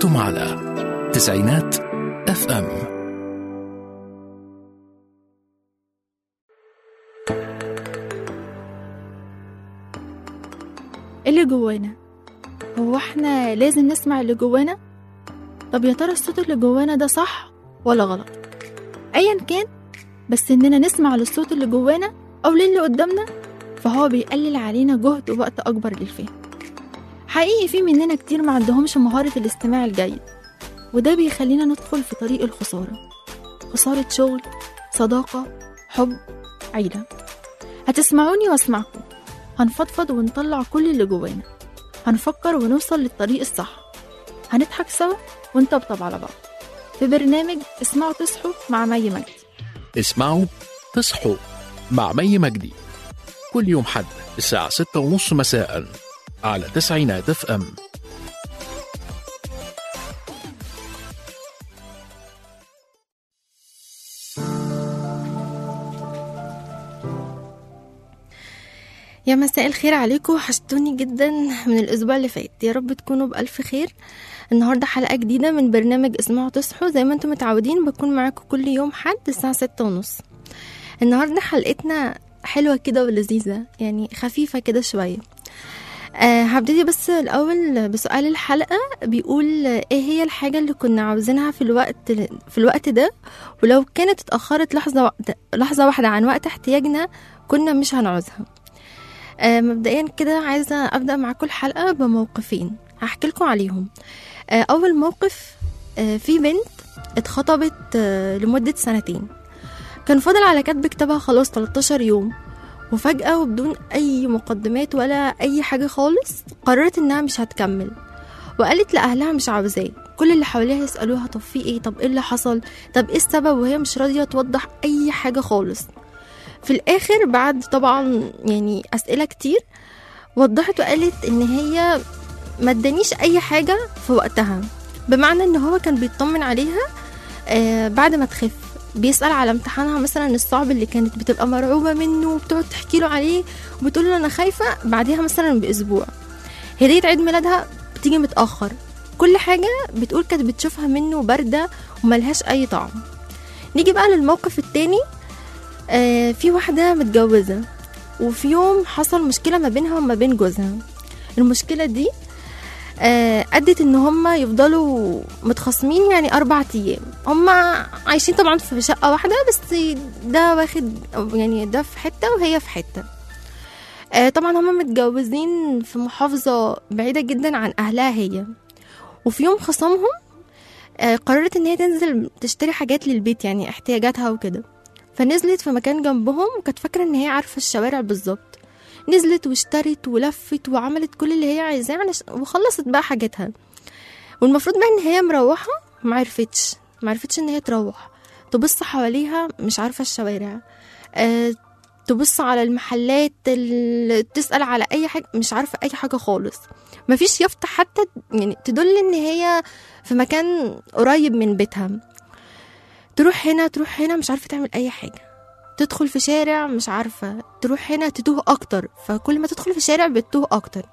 أنتم على تسعينات اف ام اللي جوانا هو احنا لازم نسمع اللي جوانا طب يا ترى الصوت اللي جوانا ده صح ولا غلط ايا كان بس اننا نسمع للصوت اللي جوانا او للي قدامنا فهو بيقلل علينا جهد ووقت اكبر للفهم حقيقي في مننا كتير ما عندهمش مهارة الاستماع الجيد وده بيخلينا ندخل في طريق الخسارة خسارة شغل صداقة حب عيلة هتسمعوني واسمعكم هنفضفض ونطلع كل اللي جوانا هنفكر ونوصل للطريق الصح هنضحك سوا ونطبطب على بعض في برنامج اسمعوا تصحوا مع مي مجدي اسمعوا تصحوا مع مي مجدي كل يوم حد الساعة ستة ونص مساء على تسعينات اف ام يا مساء الخير عليكم وحشتوني جدا من الاسبوع اللي فات يا رب تكونوا بالف خير النهارده حلقه جديده من برنامج اسمعوا تصحوا زي ما انتم متعودين بكون معاكم كل يوم حد الساعه ستة ونص النهارده حلقتنا حلوه كده ولذيذه يعني خفيفه كده شويه أه هبتدي بس الأول بسؤال الحلقة بيقول ايه هي الحاجة اللي كنا عاوزينها في الوقت في الوقت ده ولو كانت اتأخرت لحظة وقت لحظة واحدة عن وقت احتياجنا كنا مش هنعوزها آه مبدئيا كده عايزة أبدأ معاكم الحلقة بموقفين هحكي لكم عليهم آه أول موقف آه في بنت اتخطبت آه لمدة سنتين كان فاضل على كتب كتابها خلاص 13 يوم وفجأة وبدون أي مقدمات ولا أي حاجة خالص قررت إنها مش هتكمل وقالت لأهلها مش عاوزاه كل اللي حواليها يسألوها طب في ايه طب ايه اللي حصل طب ايه السبب وهي مش راضية توضح أي حاجة خالص في الآخر بعد طبعا يعني أسئلة كتير وضحت وقالت إن هي ما ادانيش أي حاجة في وقتها بمعنى إن هو كان بيطمن عليها آه بعد ما تخف بيسأل على امتحانها مثلا الصعب اللي كانت بتبقى مرعوبة منه وبتقعد تحكي له عليه وبتقول له أنا خايفة بعديها مثلا بأسبوع هدية عيد ميلادها بتيجي متأخر كل حاجة بتقول كانت بتشوفها منه باردة وملهاش أي طعم نيجي بقى للموقف التاني آه في واحدة متجوزة وفي يوم حصل مشكلة ما بينها وما بين جوزها المشكلة دي آه أدت إن هما يفضلوا متخاصمين يعني أربع أيام هما عايشين طبعا في شقة واحدة بس ده واخد يعني ده في حتة وهي في حتة آه طبعا هما متجوزين في محافظة بعيدة جدا عن أهلها هي وفي يوم خصامهم آه قررت إن هي تنزل تشتري حاجات للبيت يعني احتياجاتها وكده فنزلت في مكان جنبهم وكانت فاكرة إن هي عارفة الشوارع بالظبط نزلت واشترت ولفت وعملت كل اللي هي عايزاه علش... وخلصت بقى حاجاتها والمفروض بقى ان هي مروحة معرفتش معرفتش ان هي تروح تبص حواليها مش عارفة الشوارع أه تبص على المحلات ال... تسأل على أي حاجة مش عارفة أي حاجة خالص مفيش يافطة حتى يعني تدل إن هي في مكان قريب من بيتها تروح هنا تروح هنا مش عارفة تعمل أي حاجة تدخل في شارع مش عارفة تروح هنا تتوه أكتر فكل ما تدخل في شارع بتتوه أكتر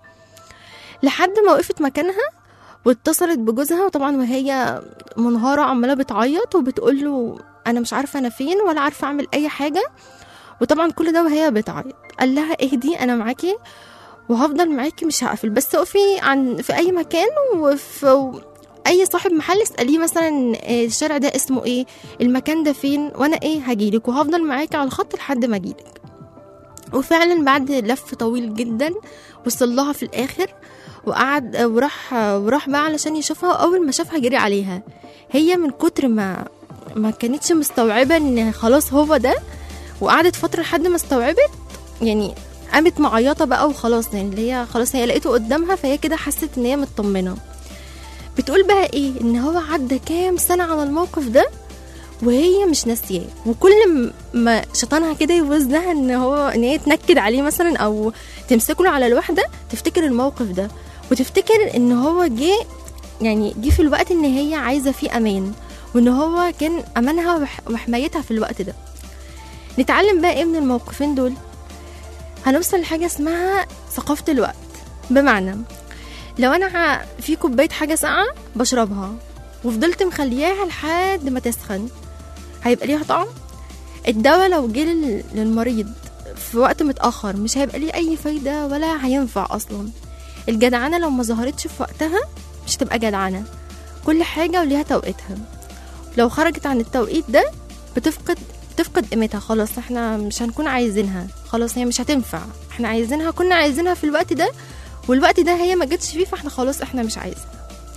لحد ما وقفت مكانها واتصلت بجوزها وطبعا وهي منهارة عمالة بتعيط وبتقول له أنا مش عارفة أنا فين ولا عارفة أعمل أي حاجة وطبعا كل ده وهي بتعيط قال لها اهدي أنا معاكي وهفضل معاكي مش هقفل بس اقفي عن في أي مكان وفي اي صاحب محل اساليه مثلا الشارع ده اسمه ايه المكان ده فين وانا ايه هجيلك وهفضل معاكي على الخط لحد ما اجيلك وفعلا بعد لف طويل جدا وصل لها في الاخر وقعد وراح وراح بقى علشان يشوفها واول ما شافها جري عليها هي من كتر ما ما كانتش مستوعبه ان خلاص هو ده وقعدت فتره لحد ما استوعبت يعني قامت معيطه بقى وخلاص يعني اللي هي خلاص هي لقيته قدامها فهي كده حست ان هي مطمنه بتقول بقى ايه ان هو عدى كام سنه على الموقف ده وهي مش ناسياه وكل ما شيطانها كده يوزها ان هو ان هي تنكد عليه مثلا او تمسكه على الواحده تفتكر الموقف ده وتفتكر ان هو جه يعني جه في الوقت ان هي عايزه فيه امان وان هو كان امانها وحمايتها في الوقت ده نتعلم بقى ايه من الموقفين دول هنوصل لحاجه اسمها ثقافه الوقت بمعنى لو انا ع- في كوبايه حاجه ساقعه بشربها وفضلت مخلياها لحد ما تسخن هيبقى ليها طعم الدواء لو جه لل- للمريض في وقت متاخر مش هيبقى ليه اي فايده ولا هينفع اصلا الجدعنه لو ما ظهرتش في وقتها مش هتبقى جدعنه كل حاجه وليها توقيتها لو خرجت عن التوقيت ده بتفقد بتفقد قيمتها خلاص احنا مش هنكون عايزينها خلاص هي مش هتنفع احنا عايزينها كنا عايزينها في الوقت ده والوقت ده هي ما جتش فيه فاحنا خلاص احنا مش عايزين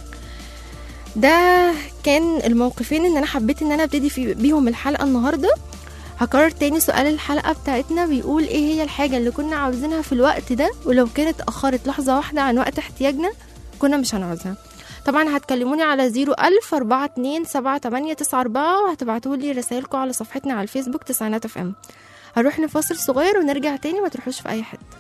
ده كان الموقفين ان انا حبيت ان انا ابتدي في بيهم الحلقه النهارده هكرر تاني سؤال الحلقه بتاعتنا بيقول ايه هي الحاجه اللي كنا عاوزينها في الوقت ده ولو كانت اخرت لحظه واحده عن وقت احتياجنا كنا مش هنعوزها طبعا هتكلموني على زيرو ألف أربعة اتنين سبعة تمانية تسعة أربعة وهتبعتولي رسايلكم على صفحتنا على الفيسبوك تسعينات اف ام هنروح لفاصل صغير ونرجع تاني ما تروحوش في أي حتة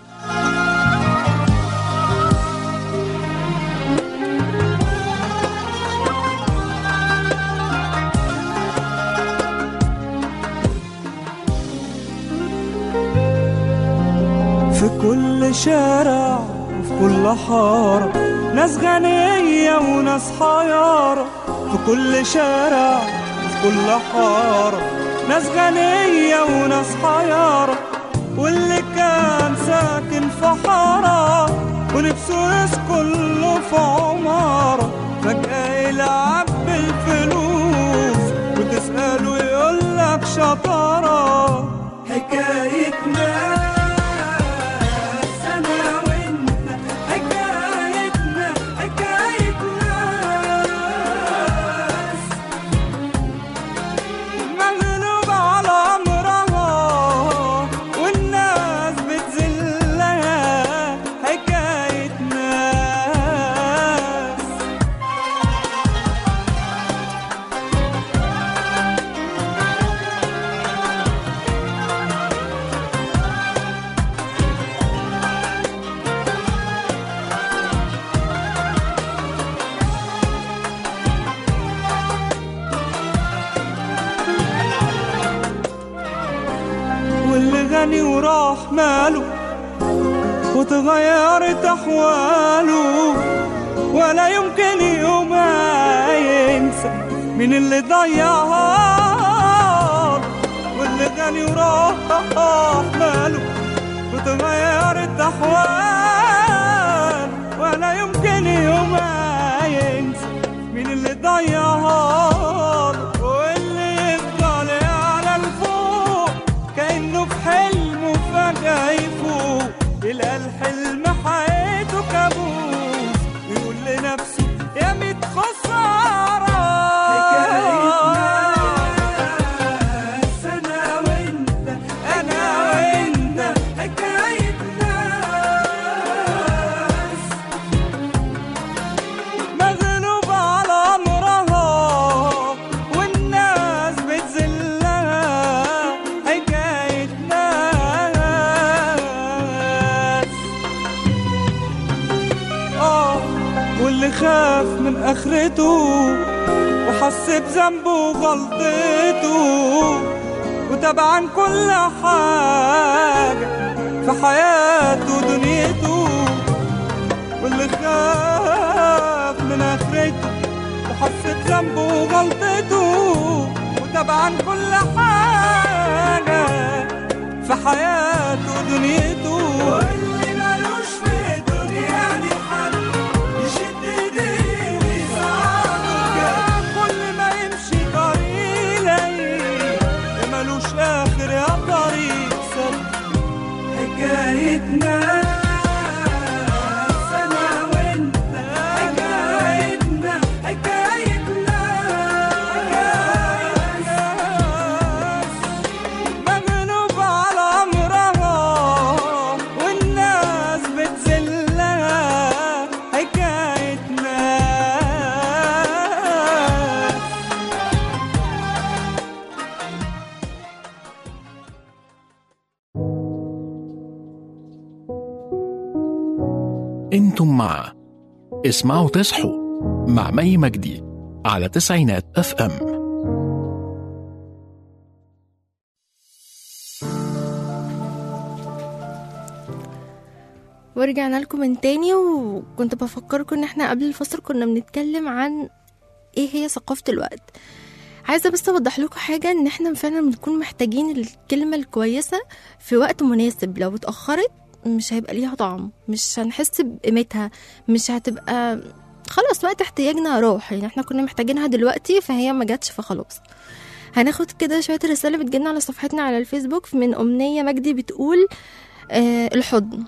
في كل شارع وفي كل حارة ناس غنية وناس حيارة في كل شارع وفي كل حارة ناس غنية وناس حيارة واللي كان ساكن في حارة ونفسه يسكن له في عمارة فجأة يلعب بالفلوس وتسأله يقولك شطارة حكاية ناس أنا وأنت حكايتنا حكاية ناس مغلوب على أمرها والناس بتذلها حكاية ناس واللي غني وراح ماله وتغيرت أحواله ولا يمكن يوم ينسى من اللي ضيعها واللي غني وراح ماله وتغيرت أحوال ولا يمكن يوم ينسى من اللي ضيعها واللي يفضل على الفوق كأنه في حلم وفجأة يفوق يلقى الحلم حياته كابوس ويقول لنفسه يا ميت خسارة أنا وأنت أنا وأنت حكاية ناس مغلوب على أمرها والناس بتذلها حكاية ناس آه واللي خاف من آخرته وحس بذنبه وغلطته وتبع عن كل حاجة في حياته ودنيته واللي خاف من اخرته وحس بذنبه وغلطته وتابع عن كل حاجة في حياته ودنيته واللي مالوش في الدنيا دي حد يشد ايديه ويساعده كل ما يمشي طريق يلاقيه مالوش اخر يا طريق سد حكايتنا أنا وأنت حكايتنا حكايتنا مغلوب على أمرها والناس بتذلها حكايتنا انتم مع اسمعوا تصحوا مع مي مجدي على تسعينات اف ام ورجعنا لكم من تاني وكنت بفكركم ان احنا قبل الفصل كنا بنتكلم عن ايه هي ثقافة الوقت عايزة بس اوضح لكم حاجة ان احنا فعلا بنكون محتاجين الكلمة الكويسة في وقت مناسب لو اتأخرت مش هيبقى ليها طعم مش هنحس بقيمتها مش هتبقى خلاص وقت احتياجنا راح يعني احنا كنا محتاجينها دلوقتي فهي ما جاتش فخلاص هناخد كده شوية رسالة بتجيلنا على صفحتنا على الفيسبوك من أمنية مجدي بتقول آه الحضن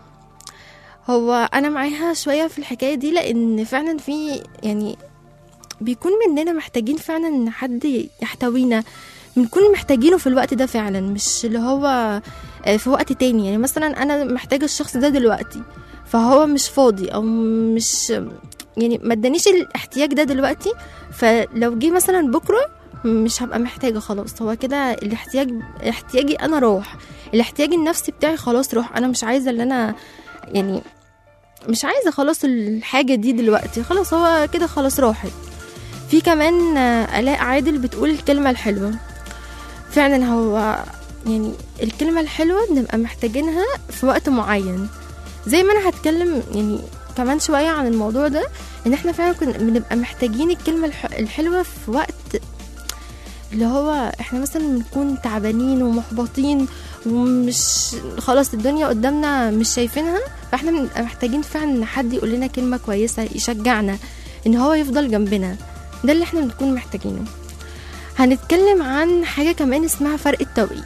هو انا معاها شويه في الحكايه دي لان فعلا في يعني بيكون مننا محتاجين فعلا ان حد يحتوينا بنكون محتاجينه في الوقت ده فعلا مش اللي هو آه، في وقت تاني يعني مثلا انا محتاجه الشخص ده دلوقتي فهو مش فاضي او مش يعني ما ادانيش الاحتياج ده دلوقتي فلو جه مثلا بكره مش هبقى محتاجه خلاص هو كده الاحتياج احتياجي انا راح الاحتياج النفسي بتاعي خلاص راح انا مش عايزه اللي انا يعني مش عايزه خلاص الحاجه دي دلوقتي خلاص هو كده خلاص راحت في كمان آه، الاء عادل بتقول الكلمه الحلوه فعلا هو يعني الكلمه الحلوه بنبقى محتاجينها في وقت معين زي ما انا هتكلم يعني كمان شويه عن الموضوع ده ان احنا فعلا كنا بنبقى محتاجين الكلمه الح- الحلوه في وقت اللي هو احنا مثلا بنكون تعبانين ومحبطين ومش خلاص الدنيا قدامنا مش شايفينها فاحنا بنبقى محتاجين فعلا ان حد يقول لنا كلمه كويسه يشجعنا ان هو يفضل جنبنا ده اللي احنا بنكون محتاجينه هنتكلم عن حاجه كمان اسمها فرق التوقيت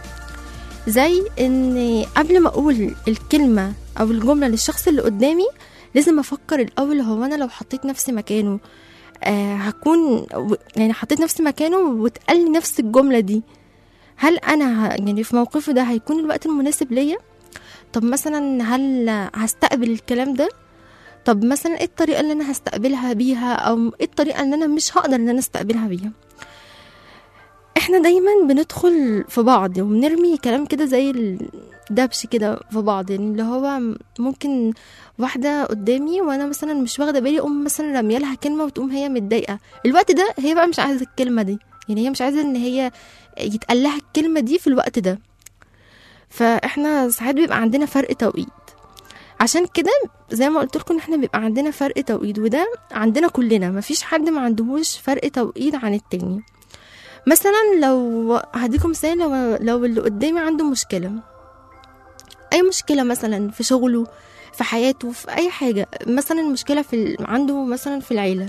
زي ان قبل ما اقول الكلمه او الجمله للشخص اللي قدامي لازم افكر الاول هو انا لو حطيت نفسي مكانه آه هكون يعني حطيت نفسي مكانه واتقال لي نفس الجمله دي هل انا ه- يعني في موقفه ده هيكون الوقت المناسب ليا طب مثلا هل هستقبل الكلام ده طب مثلا ايه الطريقه اللي انا هستقبلها بيها او ايه الطريقه اللي انا مش هقدر ان انا استقبلها بيها احنا دايما بندخل في بعض وبنرمي كلام كده زي الدبش كده في بعض يعني اللي هو ممكن واحده قدامي وانا مثلا مش واخده بالي اقوم مثلا راميه لها كلمه وتقوم هي متضايقه الوقت ده هي بقى مش عايزه الكلمه دي يعني هي مش عايزه ان هي يتقال لها الكلمه دي في الوقت ده فاحنا ساعات بيبقى عندنا فرق توقيت عشان كده زي ما قلت لكم احنا بيبقى عندنا فرق توقيت وده عندنا كلنا مفيش حد ما عندهوش فرق توقيت عن التاني مثلا لو هديكم مثال لو, لو اللي قدامي عنده مشكله اي مشكله مثلا في شغله في حياته في اي حاجه مثلا مشكله في ال- عنده مثلا في العيله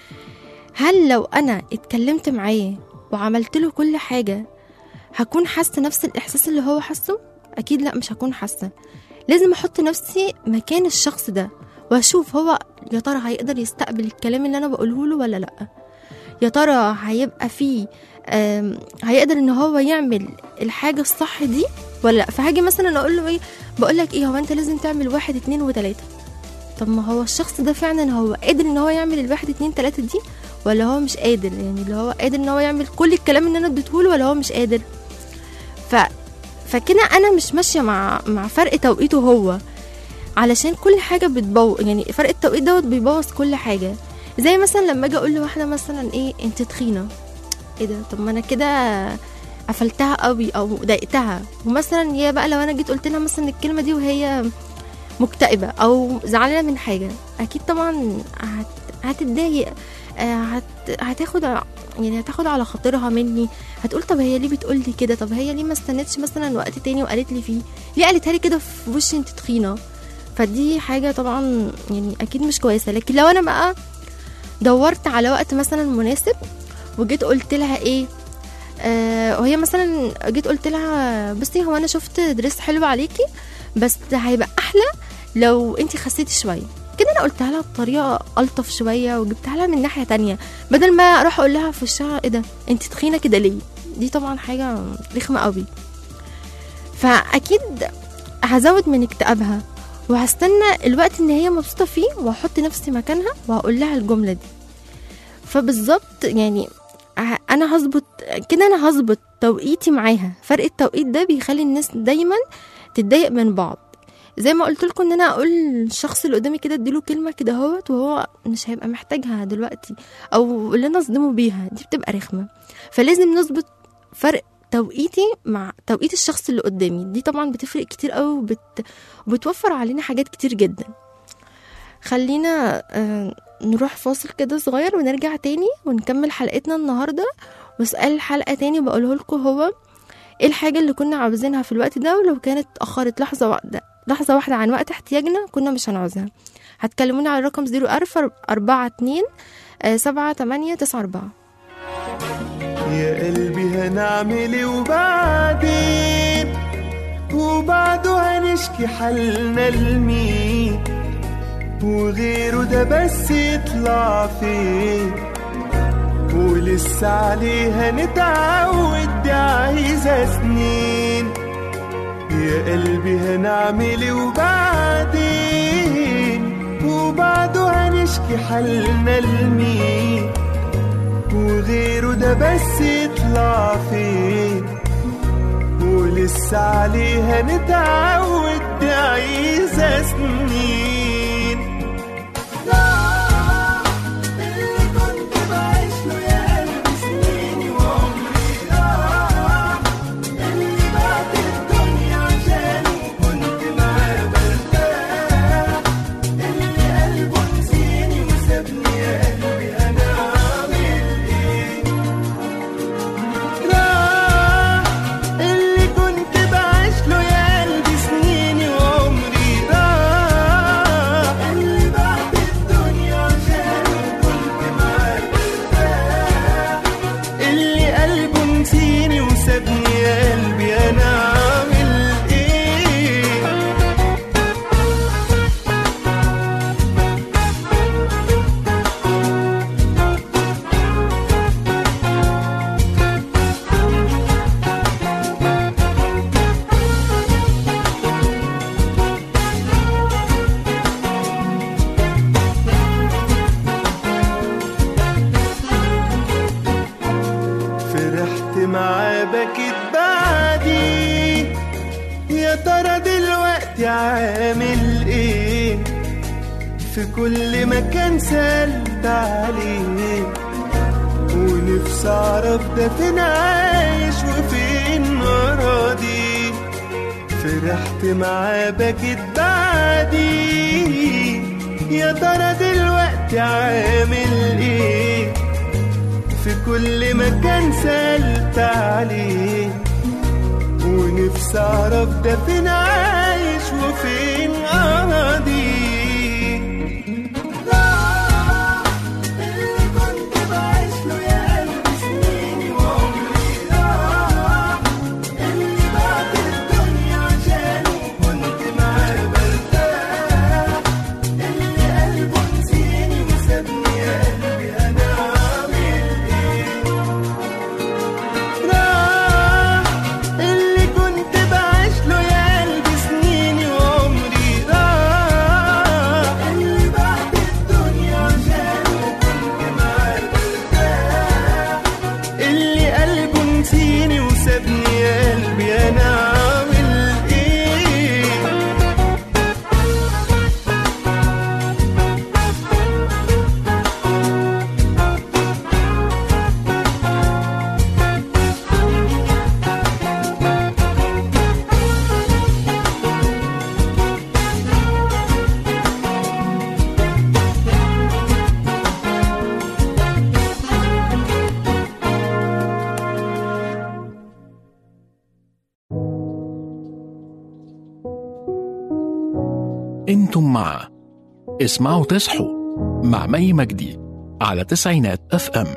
هل لو انا اتكلمت معاه وعملت له كل حاجه هكون حاسه نفس الاحساس اللي هو حاسه اكيد لا مش هكون حاسه لازم احط نفسي مكان الشخص ده واشوف هو يا ترى هيقدر يستقبل الكلام اللي انا بقوله له ولا لا يا ترى هيبقى فيه آم، هيقدر ان هو يعمل الحاجه الصح دي ولا لا فهاجي مثلا اقول له ايه بقول لك ايه هو انت لازم تعمل واحد اتنين وتلاته طب ما هو الشخص ده فعلا هو قادر ان هو يعمل الواحد اتنين تلاته دي ولا هو مش قادر يعني اللي هو قادر ان هو يعمل كل الكلام اللي انا اديتهوله ولا هو مش قادر ف فكده انا مش ماشيه مع مع فرق توقيته هو علشان كل حاجه بتبوظ يعني فرق التوقيت دوت بيبوظ كل حاجه زي مثلا لما اجي اقول لواحده مثلا ايه انت تخينه ايه ده طب ما انا كده قفلتها قوي او ضايقتها ومثلا هي بقى لو انا جيت قلت لها مثلا الكلمه دي وهي مكتئبه او زعلانه من حاجه اكيد طبعا هت... هتتضايق آه، هت... هتاخد ع- يعني هتاخد على خاطرها مني هتقول طب هي ليه بتقول لي كده طب هي ليه ما استنتش مثلا وقت تاني وقالت لي فيه ليه قالتها لي كده في وشي انت تخينه فدي حاجه طبعا يعني اكيد مش كويسه لكن لو انا بقى دورت على وقت مثلا مناسب وجيت قلت لها ايه آه وهي مثلا جيت قلت لها بصي هو انا شفت دريس حلو عليكي بس هيبقى احلى لو انت خسيتي شويه كده انا قلتها لها بطريقه الطف شويه وجبتها لها من ناحيه تانية بدل ما اروح اقول لها في وشها ايه ده انت تخينه كده ليه دي طبعا حاجه رخمه قوي فاكيد هزود من اكتئابها وهستنى الوقت ان هي مبسوطه فيه وهحط نفسي مكانها وهقول لها الجمله دي فبالظبط يعني ه- انا هظبط كده انا هظبط توقيتي معاها فرق التوقيت ده بيخلي الناس دايما تتضايق من بعض زي ما قلت لكم ان انا اقول للشخص اللي قدامي كده اديله كلمه كده اهوت وهو مش هيبقى محتاجها دلوقتي او اللي انا اصدمه بيها دي بتبقى رخمه فلازم نظبط فرق توقيتي مع توقيت الشخص اللي قدامي دي طبعا بتفرق كتير قوي وبت... وبتوفر علينا حاجات كتير جدا خلينا آه، نروح فاصل كده صغير ونرجع تاني ونكمل حلقتنا النهارده وسؤال الحلقه تاني بقوله لكم هو ايه الحاجه اللي كنا عاوزينها في الوقت ده ولو كانت اتاخرت لحظه واحده لحظه واحده عن وقت احتياجنا كنا مش هنعوزها هتكلموني على الرقم 0 أربعة اتنين آه، سبعة تمانية تسعة أربعة يا قلبي هنعمل ايه وبعدين وبعده هنشكي حالنا لمين وغيره ده بس يطلع فين ولسه عليه هنتعود دي عايزة سنين يا قلبي هنعمل ايه وبعدين وبعده هنشكي حالنا لمين وغيره ده بس يطلع فين ولسه عليها نتعود دي عايزة سنين لا اللي كنت بعيش له يا قلبي سنيني وعمري راح اللي بعد الدنيا عشانه كنت معاه برتاح اللي قلبه نسيني وسابني يا قلبي انا عامل ايه راح اللي كنت بعيش له يا قلبي سنيني وعمري راح اللي بعد الدنيا عشانه كنت معاه برتاح اللي قلبه نسيني وسابني يا قلبي انا عامل ايه فرحت معاه بكيت بعدي يا ترى دلوقتي عامل ايه في كل مكان سألت عليه ونفسي اعرف ده فين عايش وفين راضي فرحت معاه بكيت بعدي يا ترى دلوقتي عامل ايه في كل مكان سألت عليه ونفسي أعرف ده فين عايش وفين قاضي اللي كنت بعيش له يا قلبي سنيني وعمري راح اللي بعد الدنيا عشانه كنت معاه برتاح اللي قلبه نسيني وسابني يا قلبي انا عامل ايه راح اللي كنت بعيش له يا قلبي سنيني وعمري راح اللي بعد الدنيا عشانه كنت معاه برتاح اللي قلبه نسيني وسابني يا قلبي انا عامل ايه انتم مع اسمعوا تصحوا مع مي مجدي على تسعينات اف ام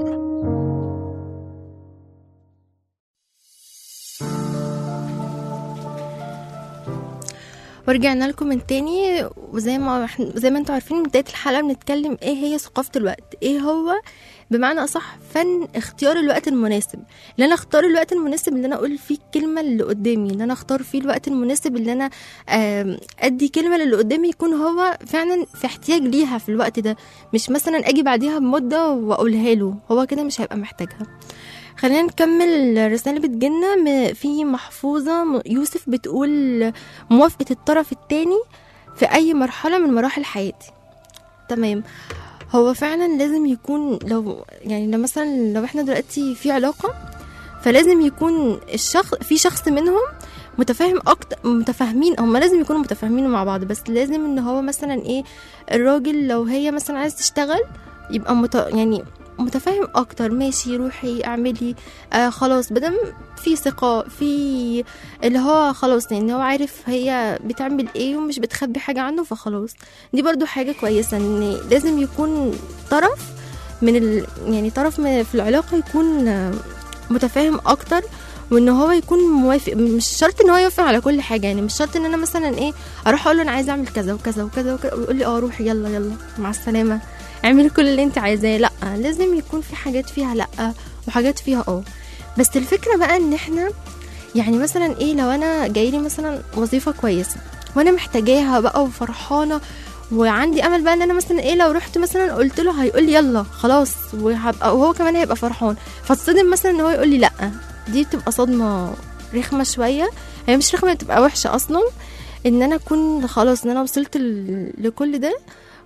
ورجعنا لكم من تاني وزي ما إحنا- زي ما انتوا عارفين من بدايه الحلقه بنتكلم ايه هي ثقافه الوقت ايه هو بمعنى اصح فن اختيار الوقت المناسب ان انا اختار الوقت المناسب اللي انا اقول فيه الكلمه اللي قدامي ان انا اختار فيه الوقت المناسب اللي انا آم، ادي كلمه للي قدامي يكون هو فعلا في احتياج ليها في الوقت ده مش مثلا اجي بعديها بمده واقولها له هو كده مش هيبقى محتاجها خلينا نكمل الرسالة اللي بتجيلنا م- في محفوظة م- يوسف بتقول موافقة الطرف التاني في أي مرحلة من مراحل حياتي تمام هو فعلا لازم يكون لو يعني لو مثلا لو احنا دلوقتي في علاقة فلازم يكون الشخص في شخص منهم متفاهم اكتر متفاهمين هم لازم يكونوا متفاهمين مع بعض بس لازم ان هو مثلا ايه الراجل لو هي مثلا عايز تشتغل يبقى مت... يعني متفاهم اكتر ماشي روحي اعملي آه خلاص بدم في ثقة في اللي هو خلاص يعني هو عارف هي بتعمل ايه ومش بتخبي حاجة عنه فخلاص دي برضو حاجة كويسة ان لازم يكون طرف من ال... يعني طرف من في العلاقة يكون آه، متفاهم اكتر وان هو يكون موافق مش شرط ان هو يوافق على كل حاجه يعني مش شرط ان انا مثلا ايه اروح اقول له انا عايزه اعمل كذا وكذا وكذا وكذا ويقول لي اه روحي يلا يلا مع السلامه اعملي كل اللي انت عايزاه لا لازم يكون في حاجات فيها لا وحاجات فيها اه بس الفكره بقى ان احنا يعني مثلا ايه لو انا جايلي مثلا وظيفه كويسه وانا محتاجاها بقى وفرحانه وعندي امل بقى ان انا مثلا ايه لو رحت مثلا قلت له هيقول لي يلا خلاص وهبقى وهو كمان هيبقى فرحان فاتصدم مثلا ان هو يقول لي لا دي بتبقى صدمه رخمه شويه هي مش رخمه بتبقى وحشه اصلا ان انا اكون خلاص ان انا وصلت ل- لكل ده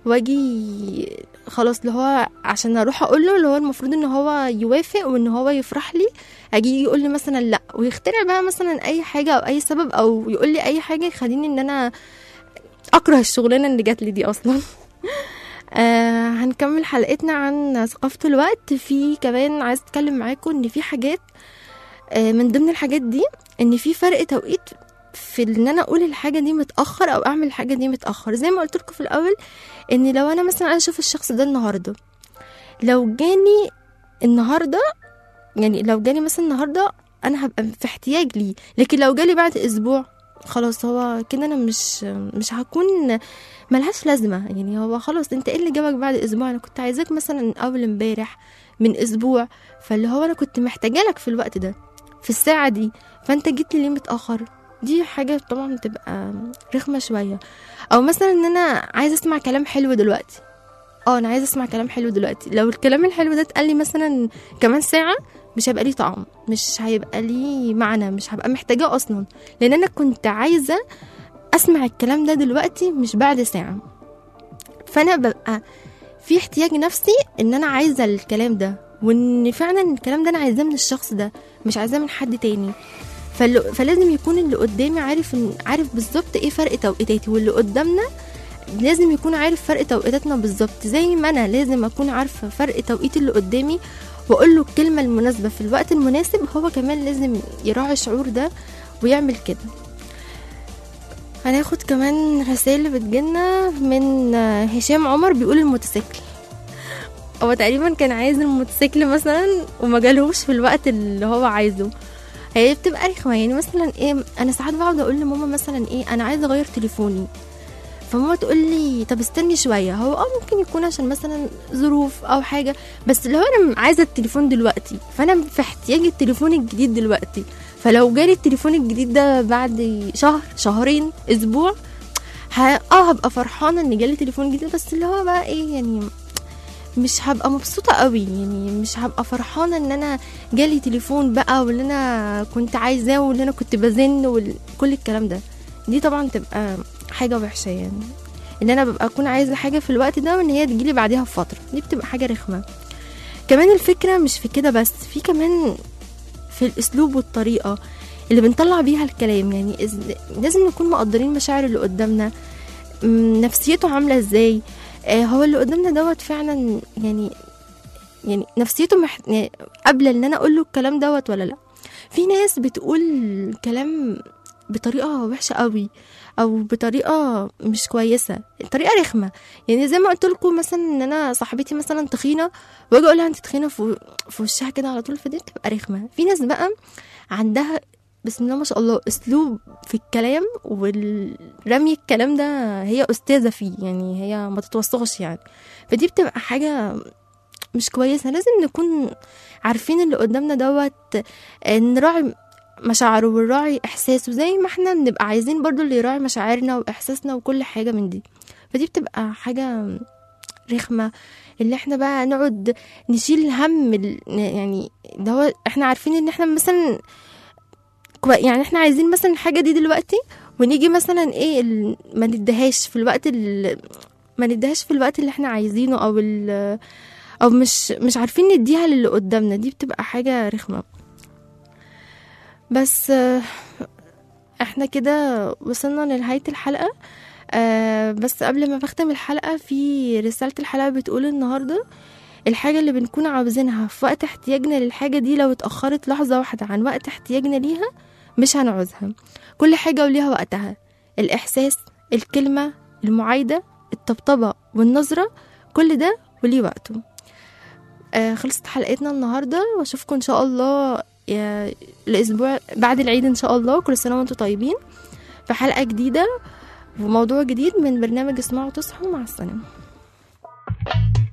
واجي خلاص اللي هو عشان اروح اقول له اللي هو المفروض ان هو يوافق وان هو يفرح لي اجي يقول لي مثلا لا ويخترع بقى مثلا اي حاجه او اي سبب او يقول لي اي حاجه يخليني ان انا اكره الشغلانه اللي جات لي دي اصلا آه هنكمل حلقتنا عن ثقافة الوقت في كمان عايز اتكلم معاكم ان في حاجات آه من ضمن الحاجات دي ان في فرق توقيت في ان انا اقول الحاجه دي متاخر او اعمل الحاجه دي متاخر زي ما قلت لكم في الاول ان لو انا مثلا عايزه اشوف الشخص ده النهارده لو جاني النهارده يعني لو جاني مثلا النهارده انا هبقى في احتياج ليه لكن لو جالي بعد اسبوع خلاص هو كده انا مش مش هكون ملهاش لازمه يعني هو خلاص انت ايه اللي جابك بعد اسبوع انا كنت عايزاك مثلا اول امبارح من اسبوع فاللي هو انا كنت محتاجه لك في الوقت ده في الساعه دي فانت جيت لي ليه متاخر دي حاجه طبعا بتبقى رخمه شويه او مثلا ان انا عايزه اسمع كلام حلو دلوقتي اه انا عايزه اسمع كلام حلو دلوقتي لو الكلام الحلو ده اتقال لي مثلا كمان ساعه مش هيبقى ليه طعم مش هيبقى ليه معنى مش هبقى محتاجاه اصلا لان انا كنت عايزه اسمع الكلام ده دلوقتي مش بعد ساعه فانا ببقى في احتياج نفسي ان انا عايزه الكلام ده وان فعلا الكلام ده انا عايزاه من الشخص ده مش عايزاه من حد تاني فال- فلازم يكون اللي قدامي عارف إن- عارف بالظبط ايه فرق توقيتاتي واللي قدامنا لازم يكون عارف فرق توقيتاتنا بالظبط زي ما انا لازم اكون عارفه فرق توقيت اللي قدامي واقول له الكلمه المناسبه في الوقت المناسب هو كمان لازم يراعي الشعور ده ويعمل كده هناخد كمان رسائل بتجيلنا من آه، هشام عمر بيقول الموتوسيكل هو تقريبا كان عايز الموتوسيكل مثلا وما جالهوش في الوقت اللي هو عايزه هي بتبقى رخمه يعني مثلا ايه انا ساعات بقعد اقول لماما مثلا ايه انا عايزه اغير تليفوني فماما تقول لي طب استني شويه هو اه ممكن يكون عشان مثلا ظروف او حاجه بس اللي هو انا عايزه التليفون دلوقتي فانا في احتياج التليفون الجديد دلوقتي فلو جالي التليفون الجديد ده بعد شهر شهرين اسبوع ه... اه هبقى فرحانه ان جالي تليفون جديد بس اللي هو بقى ايه يعني مش هبقى مبسوطة قوي يعني مش هبقى فرحانة ان انا جالي تليفون بقى واللي انا كنت عايزاه واللي انا كنت بزن وكل الكلام ده دي طبعا تبقى حاجة وحشة يعني ان انا ببقى اكون عايزة حاجة في الوقت ده وان هي تجيلي بعدها بفترة دي بتبقى حاجة رخمة كمان الفكرة مش في كده بس في كمان في الاسلوب والطريقة اللي بنطلع بيها الكلام يعني إز- لازم نكون مقدرين مشاعر اللي قدامنا م، نفسيته عاملة ازاي آه، هو اللي قدامنا دوت فعلا يعني يعني نفسيته مح... يعني قبل ان انا اقول له الكلام دوت ولا لا في ناس بتقول كلام بطريقه وحشه قوي او بطريقه مش كويسه طريقه رخمه يعني زي ما قلت لكم مثلا ان انا صاحبتي مثلا تخينه واجي اقول لها انت تخينه في في وشها كده على طول فدي بتبقى رخمه في ناس بقى عندها بسم الله ما شاء الله اسلوب في الكلام والرمي الكلام ده هي استاذه فيه يعني هي ما تتوسخش يعني فدي بتبقى حاجه مش كويسه لازم نكون عارفين اللي قدامنا دوت آه، نراعي مشاعره ونراعي احساسه زي ما احنا بنبقى عايزين برضو اللي يراعي مشاعرنا واحساسنا وكل حاجه من دي فدي بتبقى حاجه رخمه اللي احنا بقى نقعد نشيل هم ال- يعني ده هو احنا عارفين ان احنا مثلا كوي- يعني احنا عايزين مثلا الحاجه دي دلوقتي ونيجي مثلا ايه ال- ما ندهاش في الوقت ال- ما ندهاش في الوقت اللي احنا عايزينه او ال- او مش مش عارفين نديها للي قدامنا دي بتبقى حاجه رخمه بس آه، احنا كده وصلنا لنهاية الحلقة آه بس قبل ما بختم الحلقة في رسالة الحلقة بتقول النهاردة الحاجة اللي بنكون عاوزينها في وقت احتياجنا للحاجة دي لو اتأخرت لحظة واحدة عن وقت احتياجنا ليها مش هنعوزها كل حاجة وليها وقتها الإحساس الكلمة المعايدة الطبطبة والنظرة كل ده وليه وقته آه خلصت حلقتنا النهاردة واشوفكم ان شاء الله يا- الاسبوع بعد العيد ان شاء الله كل سنة وانتم طيبين في حلقة جديدة وموضوع جديد من برنامج اسمعوا تصحوا مع السلامة